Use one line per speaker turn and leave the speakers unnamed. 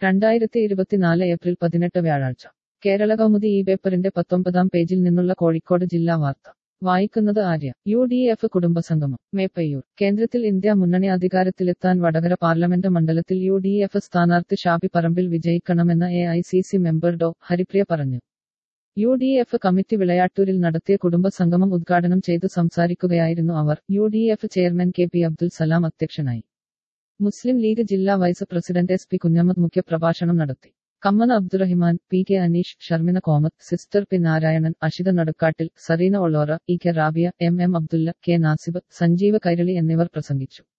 രണ്ടായിരത്തി ഇരുപത്തിനാല് ഏപ്രിൽ പതിനെട്ട് വ്യാഴാഴ്ച കേരള കൗമുദി ഈ പേപ്പറിന്റെ പത്തൊമ്പതാം പേജിൽ നിന്നുള്ള കോഴിക്കോട് ജില്ലാ വാർത്ത വായിക്കുന്നത് ആര്യ യു ഡി എഫ് കുടുംബസംഗമം മേപ്പയ്യൂർ കേന്ദ്രത്തിൽ ഇന്ത്യ മുന്നണി അധികാരത്തിലെത്താൻ വടകര പാർലമെന്റ് മണ്ഡലത്തിൽ യു ഡി എഫ് സ്ഥാനാർത്ഥി ഷാബി പറമ്പിൽ വിജയിക്കണമെന്ന് A I C C member ഡോ ഹരിപ്രിയ പറഞ്ഞു യു ഡി എഫ് കമ്മിറ്റി വിളയാട്ടൂരിൽ നടത്തിയ കുടുംബസംഗമം ഉദ്ഘാടനം ചെയ്തു സംസാരിക്കുകയായിരുന്നു അവർ U D F chairman K P Abdul Salam അധ്യക്ഷനായി മുസ്ലിം ലീഗ് ജില്ലാ vice president S P Kunhammad മുഖ്യപ്രഭാഷണം നടത്തി Kammana Abdurahiman P K Aneesh Sharmina Komath sister P Narayanan Ashitha Nadukkattil Sareena Olora E K Rabiya M M Abdulla K Nasib Sanjeeva Kairali എന്നിവർ പ്രസംഗിച്ചു